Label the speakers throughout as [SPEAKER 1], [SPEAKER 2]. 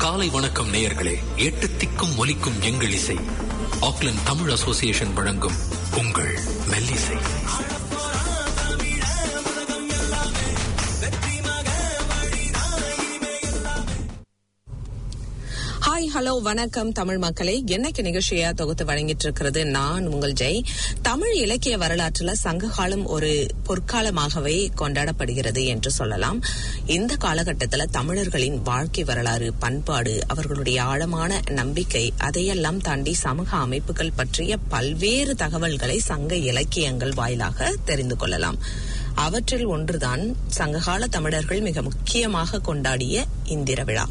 [SPEAKER 1] காலை வணக்கம் நேயர்களே எட்டு திக்கும் ஒலிக்கும் எங்கள் இசை ஆக்லண்ட் தமிழ் அசோசியேஷன் வழங்கும் உங்கள் மெல்லிசை
[SPEAKER 2] ஹாய் ஹலோ வணக்கம் தமிழ் மக்களே என்னைக்கு நிகழ்ச்சியா தொகுத்து வழங்கிட்டு இருக்கிறது நான் உங்கள் ஜெய் தமிழ் இலக்கிய வரலாற்றுல சங்ககாலம் ஒரு பொற்காலமாகவே கொண்டாடப்படுகிறது என்று சொல்லலாம் இந்த காலகட்டத்தில் தமிழர்களின் வாழ்க்கை வரலாறு பண்பாடு அவர்களுடைய ஆழமான நம்பிக்கை அதையெல்லாம் தாண்டி சமூக அமைப்புகள் பற்றிய பல்வேறு தகவல்களை சங்க இலக்கியங்கள் வாயிலாக தெரிந்து கொள்ளலாம் அவற்றில் ஒன்றுதான் சங்ககால தமிழர்கள் மிக முக்கியமாக கொண்டாடிய இந்திர விழா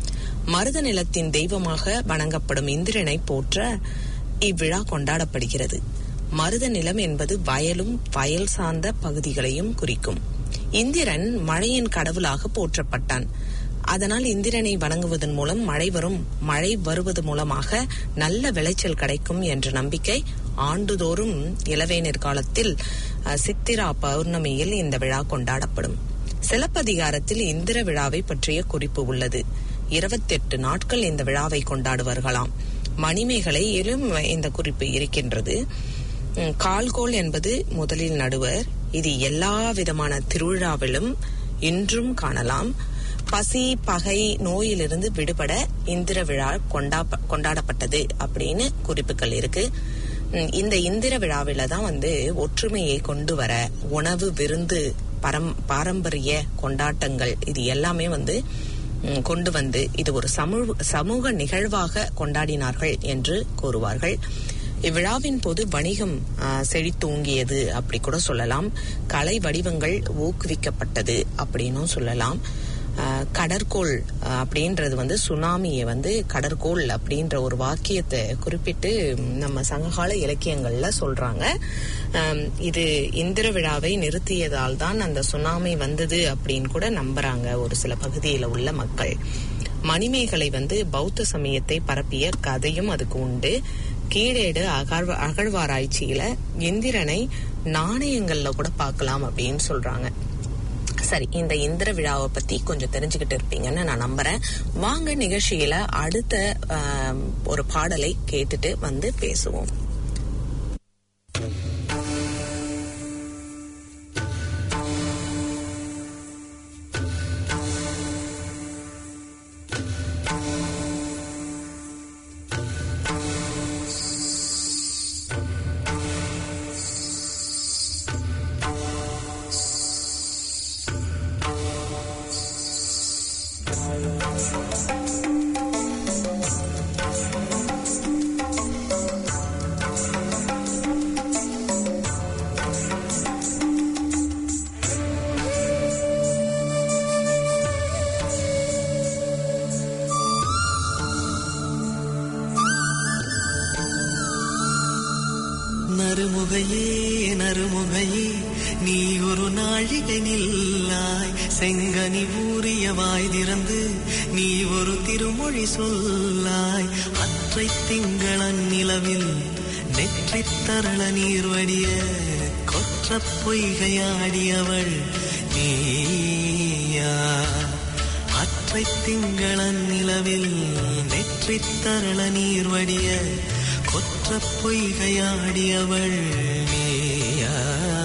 [SPEAKER 2] மருத நிலத்தின் தெய்வமாக வணங்கப்படும் இந்திரனை போற்ற இவ்விழா கொண்டாடப்படுகிறது மருத நிலம் என்பது வயலும் வயல் சார்ந்த பகுதிகளையும் குறிக்கும் இந்திரன் மழையின் கடவுளாக போற்றப்பட்டான் அதனால் இந்திரனை வணங்குவதன் மூலம் மழை வரும் மழை வருவது மூலமாக நல்ல விளைச்சல் கிடைக்கும் என்ற நம்பிக்கை ஆண்டுதோறும் இளவேநீர் காலத்தில் அஹ், சித்திரா பௌர்ணமியில் இந்த விழா கொண்டாடப்படும் சிலப்பதிகாரத்தில் இந்திர விழாவை பற்றிய குறிப்பு உள்ளது இருபத்தெட்டு நாட்கள் இந்த விழாவை கொண்டாடுவார்களாம் மணிமேகலையிலும் இந்த குறிப்பு இருக்கின்றது உம், கால்கோல் என்பது முதலில் நடுவர் இது எல்லா விதமான திருவிழாவிலும் இன்றும் காணலாம் பசி பகை நோயிலிருந்து விடுபட இந்திர விழா கொண்டா கொண்டாடப்பட்டது அப்படின்னு குறிப்புகள் இருக்கு உம், இந்த இந்திர விழாவில தான் வந்து ஒற்றுமையை கொண்டு வர உணவு விருந்து பரம் பாரம்பரிய கொண்டாட்டங்கள் இது எல்லாமே வந்து ம், கொண்டு வந்து இது ஒரு சமூக சமூக நிகழ்வாக கொண்டாடினார்கள் என்று கூறுவார்கள் இவ்விழாவின் போது வணிகம் ஆ, செழித்தோங்கியது அப்படி கூட சொல்லலாம் கலை வடிவங்கள் ஊக்குவிக்கப்பட்டது அப்படின்னும் சொல்லலாம் ஆ, கடற்கோள் ஆ, அப்படின்றது வந்து சுனாமியை வந்து கடற்கோள் அப்படின்ற ஒரு வாக்கியத்தை குறிப்பிட்டு ம், நம்ம சங்ககால இலக்கியங்கள்ல சொல்றாங்க ஆம், இது இந்திர விழாவை நிறுத்தியதால் தான் அந்த சுனாமி வந்தது அப்படின்னு கூட நம்புறாங்க ஒரு சில பகுதியில உள்ள மக்கள் மணிமேகலை வந்து பௌத்த சமயத்தை பரப்பிய கதையும் அதுக்கு உண்டு கீழேடு அகழ்வ அகழ்வாராய்ச்சியில இந்திரனை நாணயங்கள்ல கூட பார்க்கலாம் அப்படின்னு சொல்றாங்க சரி இந்த இந்திர விழாவை பத்தி கொஞ்சம் தெரிஞ்சுக்கிட்டு இருப்பீங்கன்னு நான் நம்புறேன் வாங்க நிகழ்ச்சியில அடுத்த ஆம், ஒரு பாடலை கேட்டுட்டு வந்து பேசுவோம்
[SPEAKER 3] நறுமுகையே நறுமுகையே நீ ஒரு நாழிகை நில்லாய் செங்கனி ஊறிய வாய் திறந்து நீ ஒரு திருமொழி சொல்லாய் அற்றை திங்களன் நிலவில் நெற்றித் தரள நீர் வடிய கொற்ற பொய்கையாடியவள் நீயா அற்றை திங்களன் நிலவில் நெற்றித் தரள நீர் வடிய கொற்ற பொய்கையாடியவள் நீயா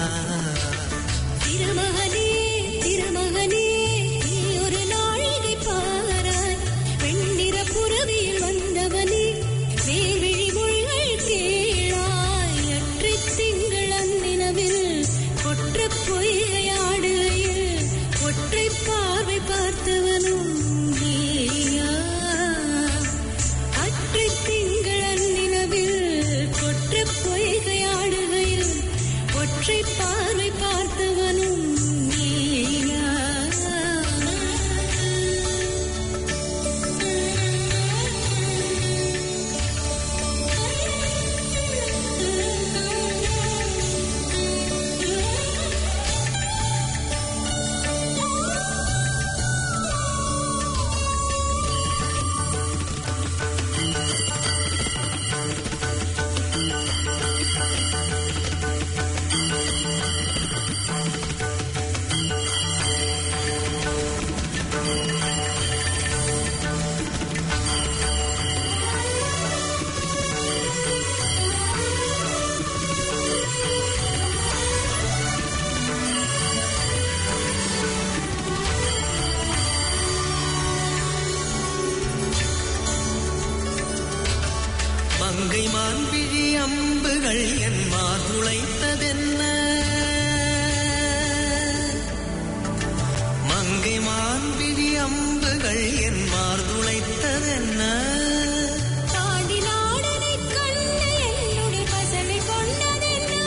[SPEAKER 4] திருமகனே திருமகனே நீ ஒரு நாழிகை பாராய் வெண்ணிற புறவியில் வந்தவனே வேர்விழி மொழிகள் கேளாய் அற்றைத் திங்களன் நிலவில் கொற்ற பொய்கையாடுகையில் ஒற்றை பார்வை பார்த்தவனும் நீயா அற்றைத் திங்களன் நிலவில் கொற்ற பொய்கையாடுகையில்
[SPEAKER 3] அம்புகள் என் மார்புளைத்ததென்ன மங்கை மான்விழி அம்புகள் என் மார்புளைத்ததென்ன
[SPEAKER 4] தாண்டி நாடனைக் கண்டு என்னுடைய பசலை கொண்டதென்னா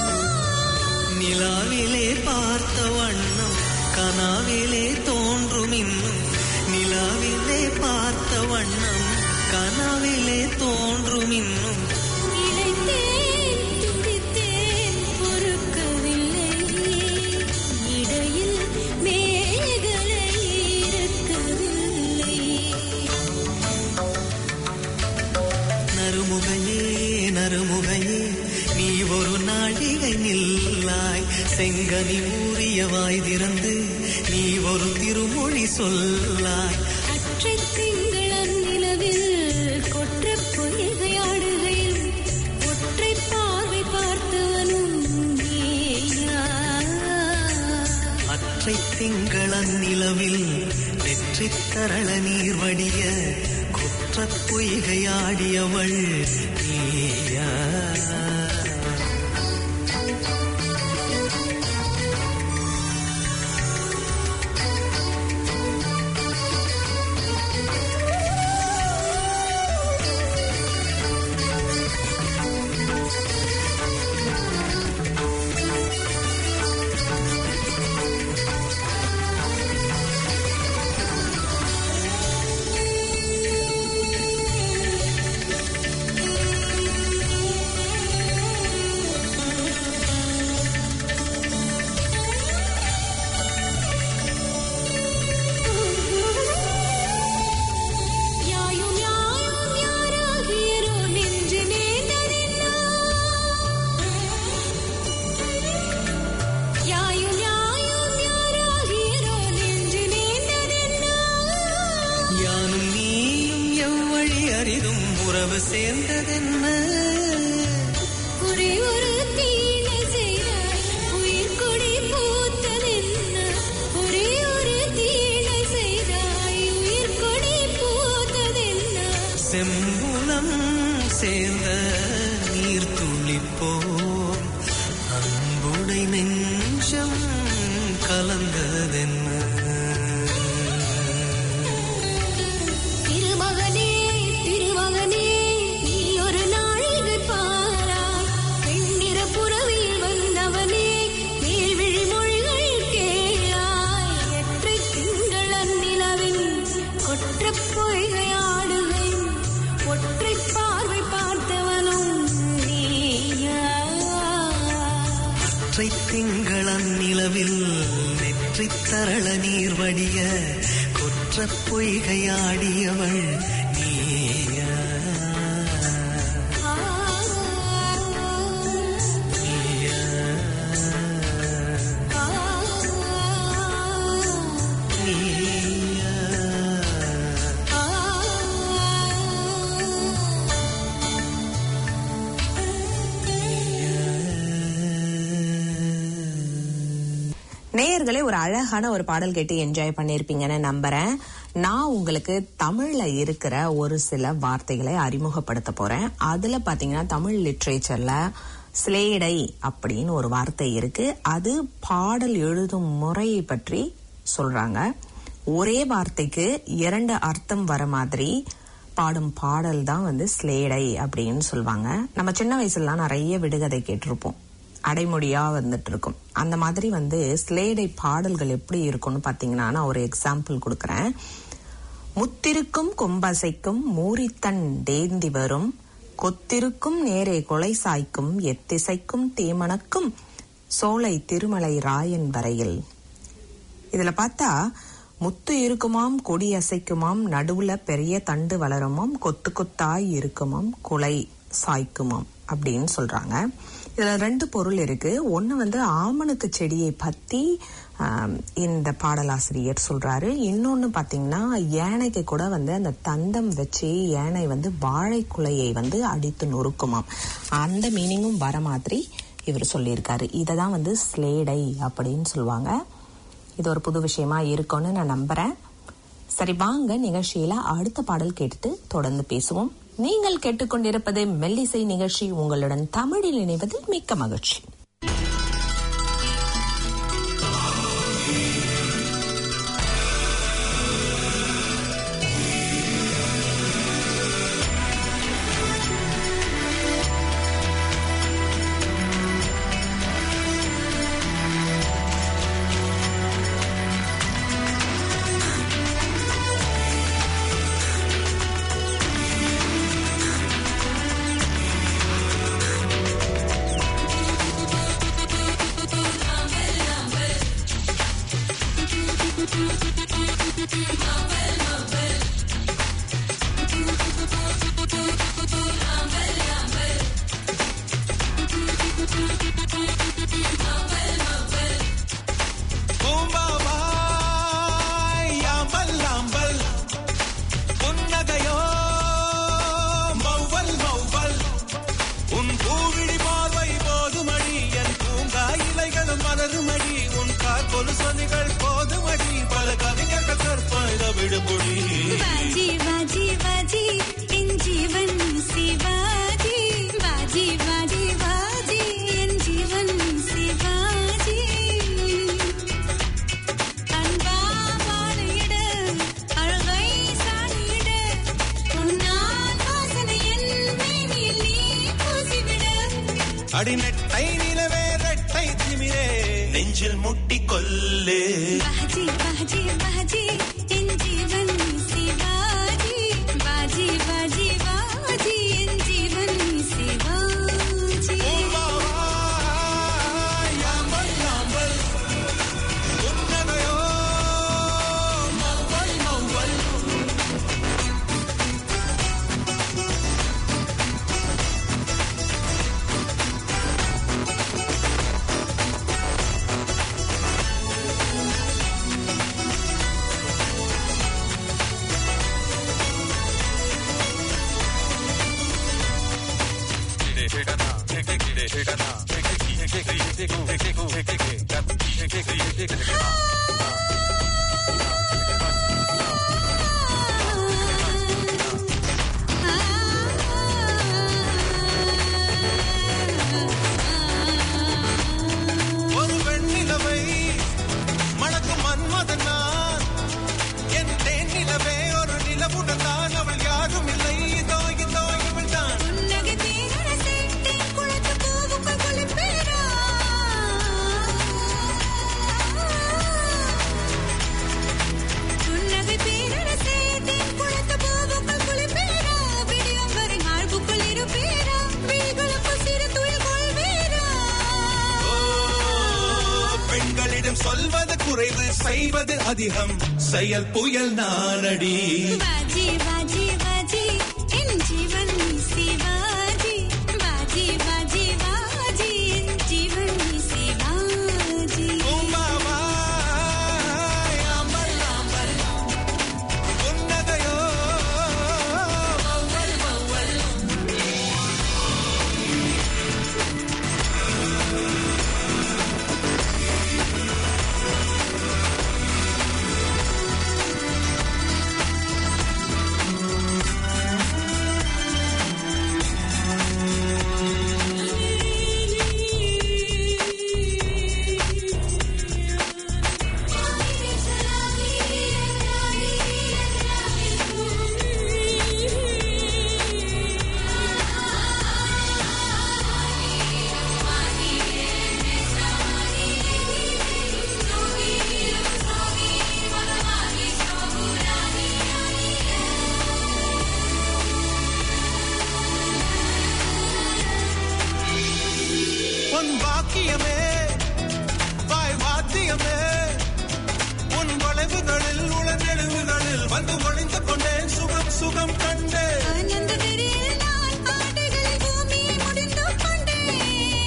[SPEAKER 3] நிலாவிலே பார்த்த வண்ணம் கனாவிலே தோன்றும் இன்னும் நிலாவிலே பார்த்த வண்ணம் கனாவிலே தோன்றும் இன்னும்
[SPEAKER 4] இளைத்தேன் துடித்தேன் பொறுக்கவில்லை இடையில் மேகலை இருக்கவில்லை
[SPEAKER 3] நறுமுகையே நறுமுகையே நீ ஒரு நாழிகை நில்லாய் செங்கனி மூறிய வாய் திறந்து நீ ஒரு திருமொழி சொல்லாய்
[SPEAKER 4] அற்றை திங்களன் நிலவில் கொற்ற பொய்கையாடுகையில் ஒற்றை பார்வை பார்த்தவனும் நீயா
[SPEAKER 3] அற்றை திங்களன் நிலவில் வெற்றி தரள நீர் வடிய குற்றப் பொய்கையாடியவள் நீயா
[SPEAKER 4] யாயும் யாயும் யாராகியரோ நெஞ்சு நேர்ந்ததென்னா யாயும் யாயும் யாராகியரோ நெஞ்சு நேர்ந்ததென்னா
[SPEAKER 3] யானும் நீயும் எவ்வழி அரிதும் உறவு சேர்ந்ததென்ன
[SPEAKER 4] ஒரே ஒரு தீனை செய்தாய் உயிர் கொடி பூத்ததென்ன ஒரே ஒரு தீனை செய்தாய் உயிர் கொடி பூத்ததென்ன
[SPEAKER 3] செம்புலம் சேர்ந்த நீர் துளிப்போம் அன்புடை நெஞ்சம் கலந்ததென்ன
[SPEAKER 4] திருமகனே திருமகனே நீ ஒரு நாழிகை பாராய் வெண்ணிற புறவியில் வந்தவனே மேல்விழி மொழிகள் கேளாய் எற்றை திங்களன் நிலவின் கொற்றப் பொய்கையாடுகை ஒற்றை பார்வை பார்த்தவனும் நீயா
[SPEAKER 3] ஒற்றை திங்களன் நிலவில் நெற்றி தரள நீர் வடிய கொற்ற பொய்கையாடியவள் நீயா நீயா நீயா
[SPEAKER 2] நேயர்களே ஒரு அழகான ஒரு பாடல் கேட்டு என்ஜாய் பண்ணியிருப்பீங்கன்னு நம்புறேன் நான் உங்களுக்கு தமிழ்ல இருக்கிற ஒரு சில வார்த்தைகளை அறிமுகப்படுத்த போறேன் அதுல பாத்தீங்கன்னா தமிழ் லிட்ரேச்சர்ல ஸ்லேடை அப்படின்னு ஒரு வார்த்தை இருக்கு அது பாடல் எழுதும் முறையை பற்றி சொல்றாங்க ஒரே வார்த்தைக்கு இரண்டு அர்த்தம் வர மாதிரி பாடும் பாடல் தான் வந்து ஸ்லேடை அப்படின்னு சொல்லுவாங்க நம்ம சின்ன வயசுலலாம் நிறைய விடுகதை கேட்டிருப்போம் அடைமொழியா வந்துட்டு இருக்கும் அந்த மாதிரி வந்து ஸ்லேடை பாடல்கள் எப்படி இருக்கும்னு பாத்தீங்கன்னா நான் ஒரு எக்ஸாம்பிள் கொடுக்கறேன் முத்திருக்கும் கொம்பசைக்கும் மூரித்தன் தேந்தி வரும் கொத்திருக்கும் நேரே கொலை சாய்க்கும் எத்திசைக்கும் தீமணக்கும் சோலை திருமலை ராயன் வரையில் இதுல பார்த்தா முத்து இருக்குமாம் கொடி அசைக்குமாம் நடுவுல பெரிய தண்டு வளருமாம் கொத்து கொத்தாய் இருக்குமாம் குலை சாய்க்குமாம் அப்படின்னு சொல்றாங்க இதுல ரெண்டு பொருள் இருக்கு ஒன்னு வந்து ஆமணக்கு செடியை பத்தி ஆம், இந்த பாடலாசிரியர் சொல்றாரு இன்னொன்னு பாத்தீங்கன்னா யானைக்கு கூட வந்து அந்த தந்தம் வச்சு யானை வந்து வாழைக்குலையை வந்து அடித்து நொறுக்குமாம் அந்த மீனிங்கும் வர மாதிரி இவர் சொல்லியிருக்காரு இதை தான் வந்து ஸ்லேடை அப்படின்னு சொல்லுவாங்க இது ஒரு புது விஷயமா இருக்கும்னு நான் நம்புறேன் சரி வாங்க நிகழ்ச்சியில அடுத்த பாடல் கேட்டுட்டு தொடர்ந்து பேசுவோம் நீங்கள் கேட்டுக்கொண்டிருப்பது மெல்லிசை நிகழ்ச்சி உங்களுடன் தமிழில் இணைவதில் மிக்க மகிழ்ச்சி
[SPEAKER 5] பூம்பாவாய் அம்பல் அம்பல் புன்னகையோ மௌவல் மௌவல் உன் பூவிழி பார்வை போதுமடி என் பூங்கா இலைகளும் மலருமடி உன் கார் கொலுசொலிகள் போதுமடி பல கவிஞர்கள் கற்பாய்த விடுபொடி
[SPEAKER 4] बाजी बाजी बाजी इन जीवन शिवाजी बाजी बाजी बाजी इन जीवन शिवाजी அன்பா பாடிட அழகை சாடிட உன்னால் வாசனை என் மேனியில் நீ பூசிவிட
[SPEAKER 5] அடி நெட்டை நிலவே ரெட்டை திமிரே நெஞ்சில் முட்டி கொல்லு
[SPEAKER 4] बाजी बाजी बाजी इन जीवन शिवाजी बाजी बाजी बाजी इन जीवन शिवाजी
[SPEAKER 5] பூம்பாவாய் அம்பல் அம்பல் புன்னகையோ மௌவல் மௌவல் ஒரு வெண்ணிலவை மணக்கும் மன்மதன் நான் என் தேனிலவே ஒரு நிலவுடன் தான் அவள் யாரும் இல்லை இதோ இதோ இவள் தான்
[SPEAKER 4] புன்னகை பேரரசே தேன் குளத்து பூவுக்குள் குளிப்பேரா புன்னகை பேரரசே தேன் குளத்து பூவுக்குள் குளிப்பேரா விடியும் வரை மார்புக்குள் இருப்பேரா விழிகளுக்குள் சிறு துயில் கொள்வேரா
[SPEAKER 5] பெண்களிடம் சொல்வது குறைவு செய்வது அதிகம் செயல் புயல் நானடி
[SPEAKER 4] बाजी बाजी बाजी इन जीवन शिवाजी बाजी बाजी बाजी इन जीवन शिवाजी
[SPEAKER 5] பூம்பாவாய் அம்பல் அம்பல் புன்னகையோ மௌவல் மௌவல் உன் வாக்கியமே வாய் வாத்தியமே உன் வளைவுகளில் உளநெழுவுகளில் வந்து ஒளிந்து கொண்டேன் சுகம் சுகம் கண்டேன்
[SPEAKER 4] ஆனந்த திரியில் நான் ஆடைகளில் பூமியை முடிந்து கொண்டேன்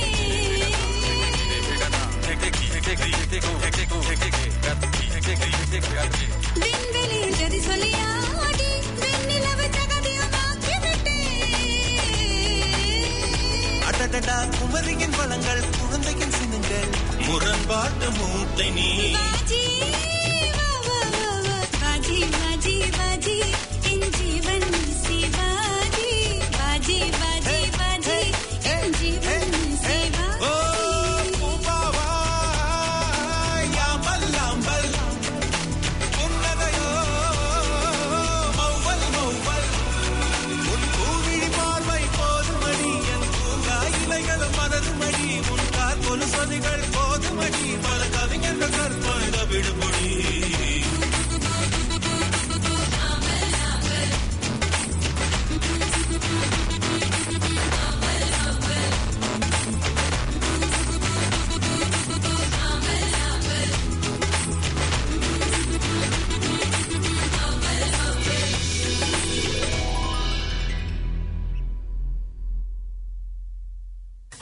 [SPEAKER 4] விண்வெளியில் ஜதி சொல்லியாடி வெண்ணிலவு ஜகதியமாக்கி விட்டேன்
[SPEAKER 5] அடடடா குமரியின் வளங்கள் குழந்தையின் சின்னங்கள் முரண்பாட்டு மூட்டை நீ
[SPEAKER 4] बाजी वा वा वा वा बाजी बाजी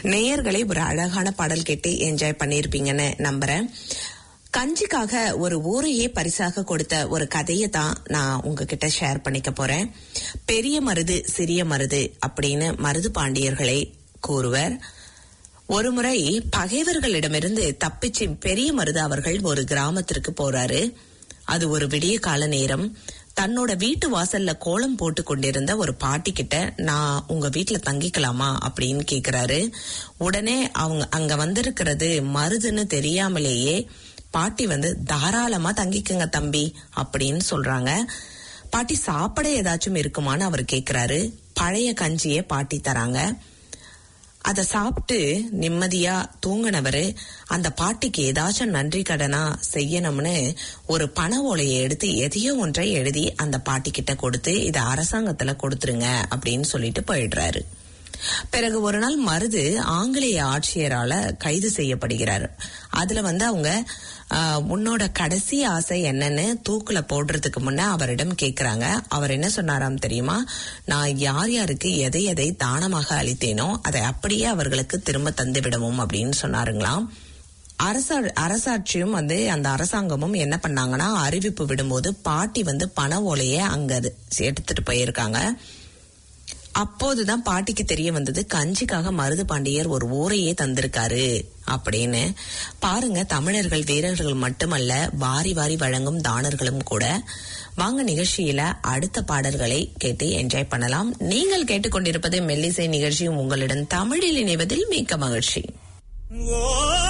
[SPEAKER 2] நேயர்களை ஒரு அழகான பாடல் கேட்டு என்ஜாய் பண்ணியிருப்பீங்கன்னு நம்புறேன் கஞ்சிக்காக ஒரு ஊரையே பரிசாக கொடுத்த ஒரு கதையை தான் நான் உங்ககிட்ட ஷேர் பண்ணிக்க போறேன் பெரிய மருது சிறிய மருது அப்படின்னு மருது பாண்டியர்களை கூறுவர் ஒருமுறை பகைவர்களிடமிருந்து தப்பிச்சு பெரிய மருது அவர்கள் ஒரு கிராமத்திற்கு போறாரு அது ஒரு விடிய கால நேரம் தன்னோட வீட்டு வாசல்ல கோலம் போட்டு கொண்டிருந்த ஒரு பாட்டி கிட்ட நான் உங்க வீட்டுல தங்கிக்கலாமா அப்படின்னு கேக்குறாரு உடனே அவங்க அங்க வந்திருக்கிறது மருதுன்னு தெரியாமலேயே பாட்டி வந்து தாராளமா தங்கிக்கங்க தம்பி அப்படின்னு சொல்றாங்க பாட்டி சாப்பிட ஏதாச்சும் இருக்குமான்னு அவர் கேக்குறாரு பழைய கஞ்சியை பாட்டி தராங்க அத சாப்பிட்டு நிம்மதியா தூங்கினவரு அந்த பாட்டிக்கு ஏதாச்சும் நன்றி கடனா செய்யணும்னு ஒரு பண ஓலையை எடுத்து எதையோ ஒன்றை எழுதி அந்த பாட்டி கிட்ட கொடுத்து இதை அரசாங்கத்துல கொடுத்துருங்க அப்படின்னு சொல்லிட்டு போயிடுறாரு பிறகு ஒரு நாள் மருது ஆங்கிலேய ஆட்சியரால கைது செய்யப்படுகிறார் அதுல வந்து அவங்க ஆஹ், உன்னோட கடைசி ஆசை என்னன்னு தூக்குல போடுறதுக்கு முன்ன அவரிடம் கேக்குறாங்க அவர் என்ன சொன்னாராம் தெரியுமா நான் யார் யாருக்கு எதை எதை தானமாக அளித்தேனோ அதை அப்படியே அவர்களுக்கு திரும்ப தந்து விடவும் அப்படின்னு சொன்னாருங்களாம் அரசா அரசாட்சியும் வந்து அந்த அரசாங்கமும் என்ன பண்ணாங்கன்னா அறிவிப்பு விடும்போது பாட்டி வந்து பண ஓலையை அங்க அது எடுத்துட்டு போயிருக்காங்க அப்போதுதான் பாட்டிக்கு தெரிய வந்தது கஞ்சிக்காக மருது பாண்டியர் ஒரு ஊரையே தந்திருக்காரு அப்படின்னு பாருங்க தமிழர்கள் வீரர்கள் மட்டுமல்ல வாரி வாரி வழங்கும் தானர்களும் கூட வாங்க நிகழ்ச்சியில அடுத்த பாடல்களை கேட்டு என்ஜாய் பண்ணலாம் நீங்கள் கேட்டுக்கொண்டிருப்பது மெல்லிசை நிகழ்ச்சியும் உங்களுடன் தமிழில் இணைவதில் மிக்க மகிழ்ச்சி
[SPEAKER 3] ஓ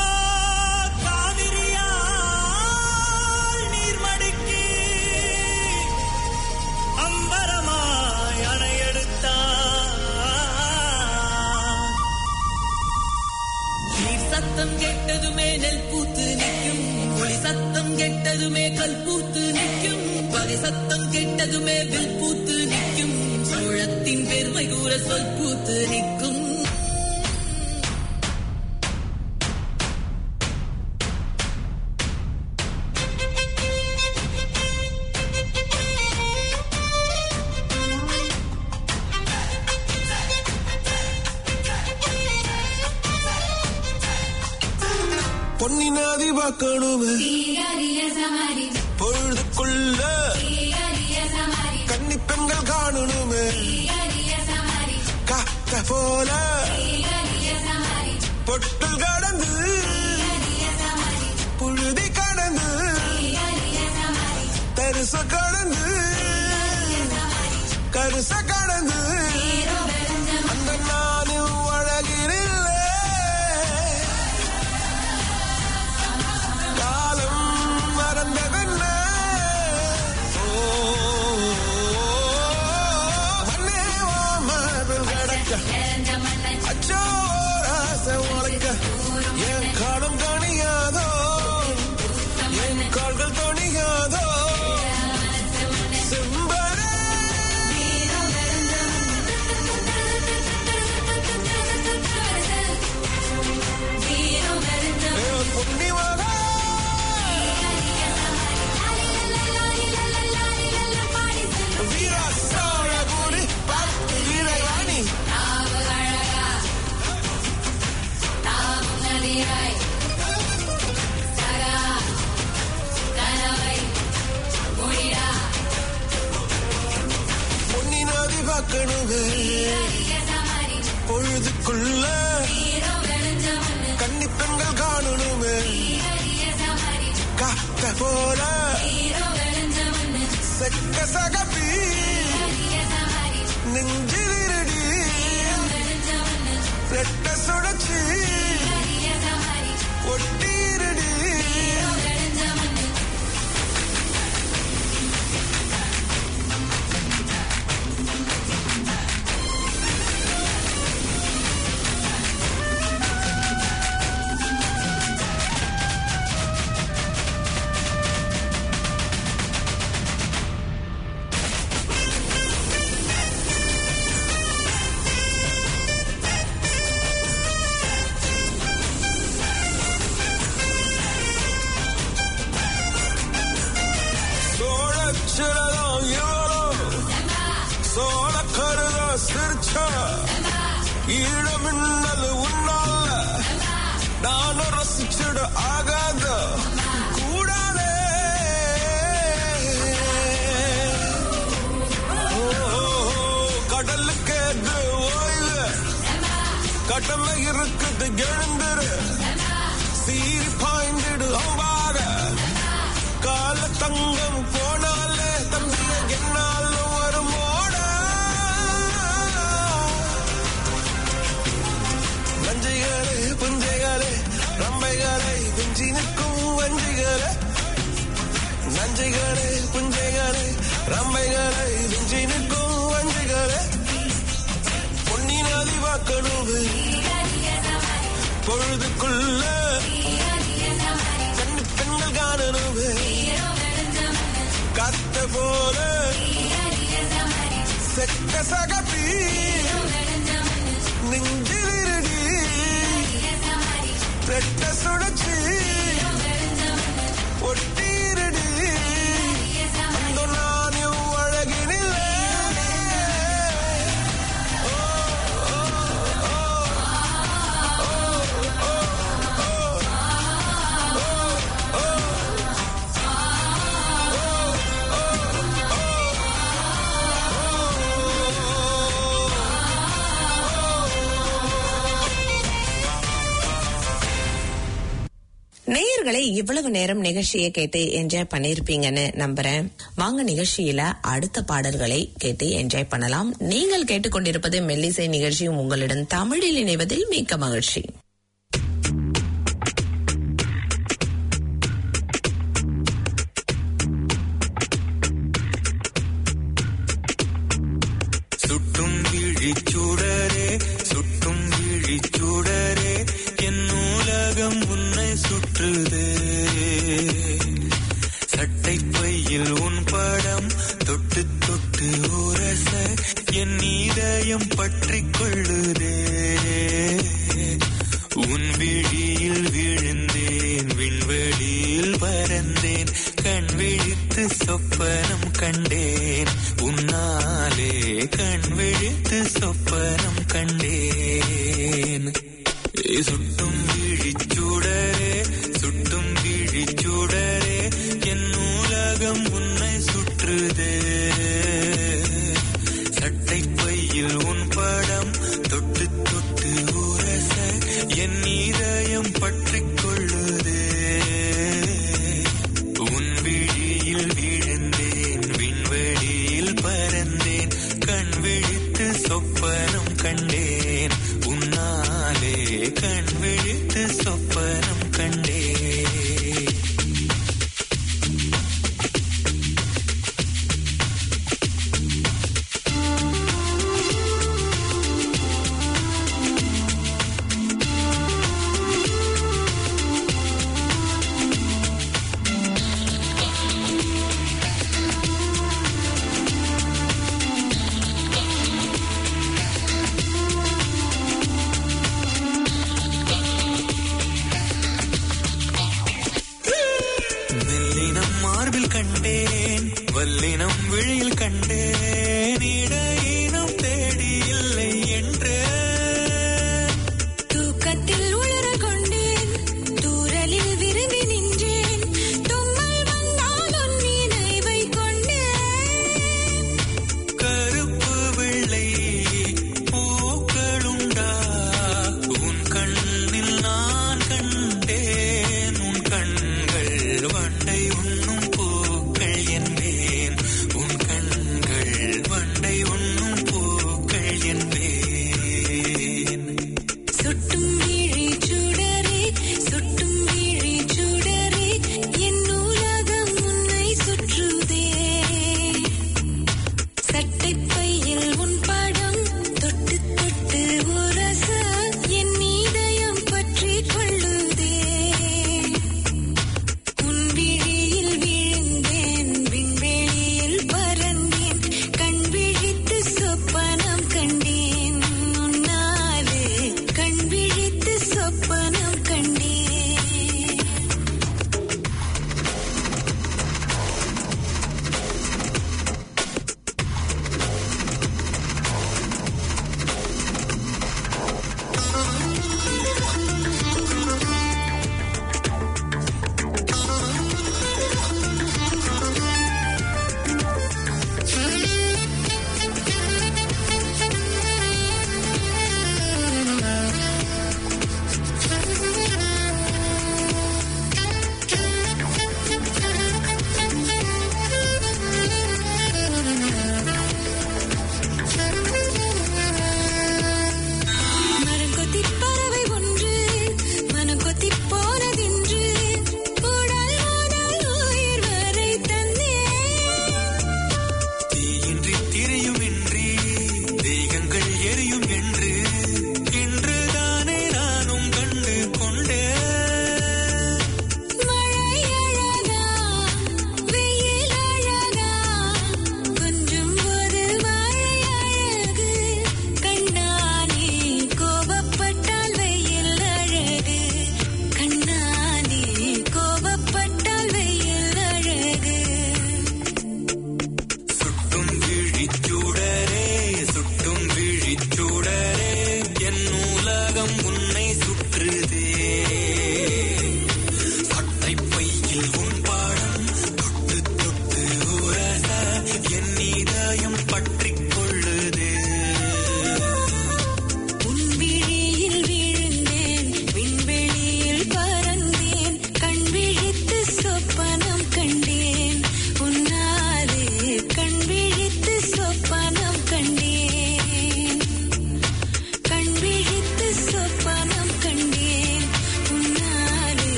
[SPEAKER 3] காவிரியால் நீர்மடுக்கி அம்பரமாய் அணையெடுத்தார் நீர் சத்தம் கெட்டதுமே நெல் பூத்து நிற்கும் ஒளி சத்தம் கெட்டதுமே கல் பூத்து நிற்கும் பகை சத்தம் கெட்டதுமே வில் பூத்து நிற்கும் சோழத்தின் பெருமை கூற சொல் பூத்து நிற்கும்
[SPEAKER 5] பொன்னி நதி பார்க்கணுமே பொழுதுக்குள்ள கன்னி பெண்கள் காணணுமே காத்த போல பொட்டல் கடந்து புழுதி கடந்து தரிச கடந்து கருச கடந்து அந்த நானும் அழகிரில்லை காலம் மறந்ததென்ன ஓ, மண்ணே வா மார்பில் கிடக்க. அச்சோ, ஆசை உனக்க. என் காலம் கணியாதோ என் கால்கள் துணியாதோ செம்பரே புண்ணியமாக வீரா சோழகுடி பத்து வீரவாணி பொன்னி நதி பார்க்கணுமே பொழுதுக்குள்ள கன்னி பெண்கள் காணணுமே காத்த போல செக்க சகப்பி நெஞ்சிலிருடி ரெட்ட சுழச்சி ஒட்டீரடி சோழச்சிரதம் இவளோ சோழ கருத சிரிச்ச ஈழமின்னல் உன்னால் ஆகாத கூடாதே ஓ, கடலுக்கு எது ஓய்வு கடமை இருக்குது எழுந்துரு சீரி பாய்ந்திடு அம்பாக கால தங்கம் போனாலே தம்பிய என்னாலும் வருமோட நஞ்சைகளே புஞ்சைகளே ரம்பைகளை விஞ்சி நிற்கும் வஞ்சிகளே நஞ்சைகளே புஞ்சைகளே ரம்பைகளை விஞ்சி நிற்கும் வஞ்சிகளே பொன்னின் அதிவாக்கணும் பொழுதுக்குள்ள கண்ணு பெண்கள் காணணும் கத்த போல செக்க சகப்பி நெஞ்சிலிருடி ரெட்ட சுழச்சி ஒட்டீரடி அந்த நான் அழகினில்லை
[SPEAKER 2] நேயர்களை இவ்வளவு நேரம் நிகழ்ச்சியை கேட்டு என்ஜாய் பண்ணிருப்பீங்கன்னு நம்புறேன் வாங்க நிகழ்ச்சியில அடுத்த பாடல்களை கேட்டு என்ஜாய் பண்ணலாம் நீங்கள் கேட்டுக்கொண்டிருப்பது மெல்லிசை நிகழ்ச்சியும் உங்களுடன் தமிழில் இணைவதில் மிக்க மகிழ்ச்சி
[SPEAKER 6] சுட்டும் விழிச்சூடரே சுட்டும் விழிச்சூடரே என் நூலகம் உன்னை சுற்றுதே சட்டை பையில் உன் படம் தொட்டு தொட்டு உரச என் இதயம் பற்றிக் கொள்ளுதே உன் விழியில் விழுந்தேன் விண்வெளியில் பறந்தேன் கண் விழித்து சொப்பனம் கண்டேன் உன்னாலே கண் விழித்து சொப்பனம் கண்டேன் ஏ சுட்டும் விழிச்சூடரே சுட்டும் விழிச்சூடரே என் நூலகம் உன்னை சுற்றுதே சட்டை பையில் உன் படம் தொட்டு தொட்டு உரச என் இதயம் பற்றிக் கொள்ளுதே உன் விழியில் விழுந்தேன் விண்வெளியில் பறந்தேன் கண் விழித்து சொப்பனம் கண்டேன் உன்னாலே கண் விழித்து சொப்பனம் கண்டேன் மெல்லினம் மார்பில் கண்டேன் வல்லினம் விழியில் கண்டேன் இடையினம் தேடி இல்லை என்று
[SPEAKER 4] தூக்கத்தில் உளற கொண்டேன் தூரலில் விரும்பி நின்றேன் தும்மல் வந்தால் உன் நினைவை கொண்டேன்
[SPEAKER 6] கருப்பு வெள்ளை பூக்களுண்டா உன் கண்ணில் நான் கண்டேன் உன் கண்கள் வண்டை உண்ணும் பூக்கள் என்பேன் உன் கண்கள் வண்டை உண்ணும்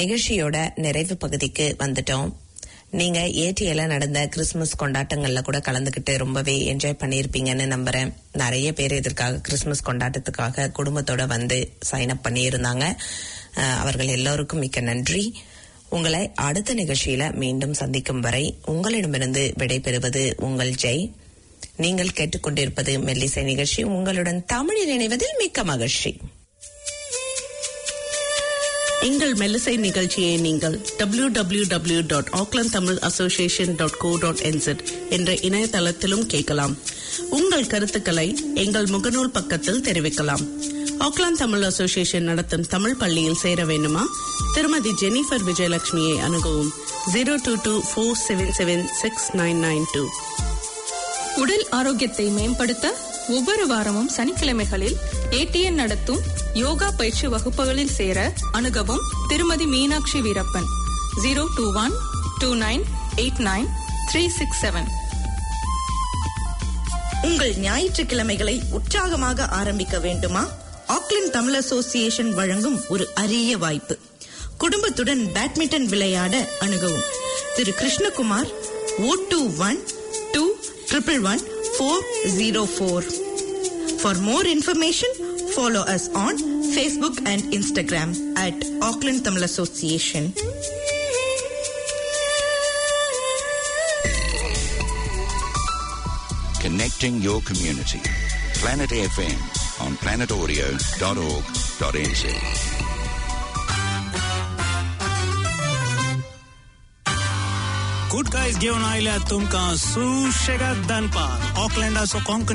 [SPEAKER 2] நிகழ்ச்சியோட நிறைவு பகுதிக்கு வந்துட்டோம் நீங்க ஏடிஎல்ல நடந்த கிறிஸ்துமஸ் கொண்டாட்டங்கள்ல கூட கலந்துகிட்டு ரொம்பவே என்ஜாய் பண்ணியிருப்பீங்கன்னு நம்புறேன் நிறைய பேர் இதற்காக கிறிஸ்துமஸ் கொண்டாட்டத்துக்காக குடும்பத்தோட வந்து சைன் அப் பண்ணியிருந்தாங்க அஹ், அவர்கள் எல்லோருக்கும் மிக்க நன்றி உங்களை அடுத்த நிகழ்ச்சியில மீண்டும் சந்திக்கும் வரை உங்களிடமிருந்து விடைபெறுவது உங்கள் ஜெய் நீங்கள் கேட்டுக்கொண்டிருப்பது மெல்லிசை நிகழ்ச்சி உங்களுடன் தமிழில் இணைவதில் மிக்க மகிழ்ச்சி
[SPEAKER 7] எங்கள் மெல்லிசை நிகழ்ச்சியை நீங்கள் W W W dot Auckland Tamil association dot co dot N Z என்ற இணையதளத்திலும் கேட்கலாம் உங்கள் கருத்துக்களை எங்கள் முகநூல் பக்கத்தில் தெரிவிக்கலாம் ஆக்லாந்து தமிழ் அசோசியேஷன் நடத்தும் தமிழ் பள்ளியில் சேர வேண்டுமா திருமதி ஜெனிஃபர் விஜயலட்சுமியை அணுகவும் zero two two four seven seven six nine nine two
[SPEAKER 8] உடல் ஆரோக்கியத்தை மேம்படுத்த ஒவ்வொரு வாரமும் சனிக்கிழமைகளில் ஏடிஎன் நடத்தும் யோகா பயிற்சி வகுப்புகளில் சேர அணுகவும் திருமதி Meenakshi Veerappan zero two one two nine eight nine three six seven
[SPEAKER 9] உங்கள் ஞாயிற்றுக்கிழமைகளை உற்சாகமாக ஆரம்பிக்க வேண்டுமா ஆக்லாந்து தமிழ் அசோசியேஷன் வழங்கும் ஒரு அரிய வாய்ப்பு குடும்பத்துடன் பேட்மிண்டன் விளையாட அணுகவும் திரு Krishnakumar O two one two triple one four zero four for more information follow us on Facebook and Instagram at Auckland Tamil association
[SPEAKER 10] Connecting your community. Planet FM on planetaudio.org.nz.
[SPEAKER 11] Good guys घेऊन आयल्या तुमकां सुशेगाद दनपार ऑकलँडाचो कोंकणी